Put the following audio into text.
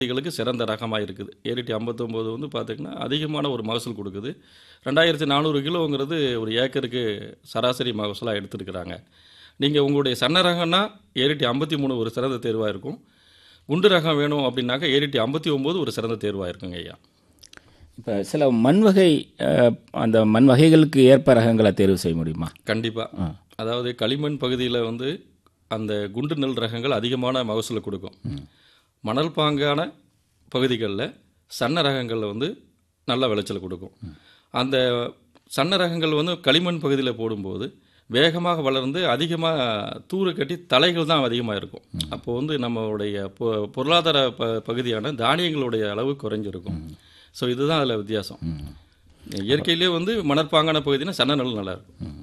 விவசாயிகளுக்கு சிறந்த ரகமாக இருக்குது ஏறிட்டி ஐம்பத்தொம்போது வந்து பார்த்திங்கன்னா அதிகமான ஒரு மகசூல் கொடுக்குது ரெண்டாயிரத்தி நானூறு கிலோங்கிறது ஒரு ஏக்கருக்கு சராசரி மகசூலாக எடுத்துருக்குறாங்க நீங்கள் உங்களுடைய சன்ன ரகம்னா ஏறிட்டி ஐம்பத்தி மூணு ஒரு சிறந்த தேர்வாக இருக்கும் குண்டு ரகம் வேணும் அப்படின்னாக்கா ஏறிட்டி ஐம்பத்தி ஒம்பது ஒரு சிறந்த தேர்வாக இருக்குங்க ஐயா இப்போ சில மண் வகை அஹ், அந்த மண் வகைகளுக்கு ஏற்ப ரகங்களை தேர்வு செய்ய முடியுமா கண்டிப்பாக அதாவது களிமண் பகுதியில் வந்து அந்த குண்டு நெல் ரகங்கள் அதிகமான மகசூலை கொடுக்கும் மணல் பாங்கான பகுதிகளில் சன்ன ரகங்களில் வந்து நல்ல விளைச்சல் கொடுக்கும் அந்த சன்ன ரகங்கள் வந்து களிமண் பகுதியில் போடும்போது வேகமாக வளர்ந்து அதிகமாக தூறு கட்டி தலைகள் தான் அதிகமாக இருக்கும் அப்போ வந்து நம்மளுடைய பொ- பொருளாதார ப பகுதியான தானியங்களுடைய அளவு குறைஞ்சிருக்கும் ஸோ இதுதான் அதில் வித்தியாசம் இயற்கையிலே வந்து மணற்பாங்கான பகுதினா சன்ன நெல் நல்லா இருக்கும்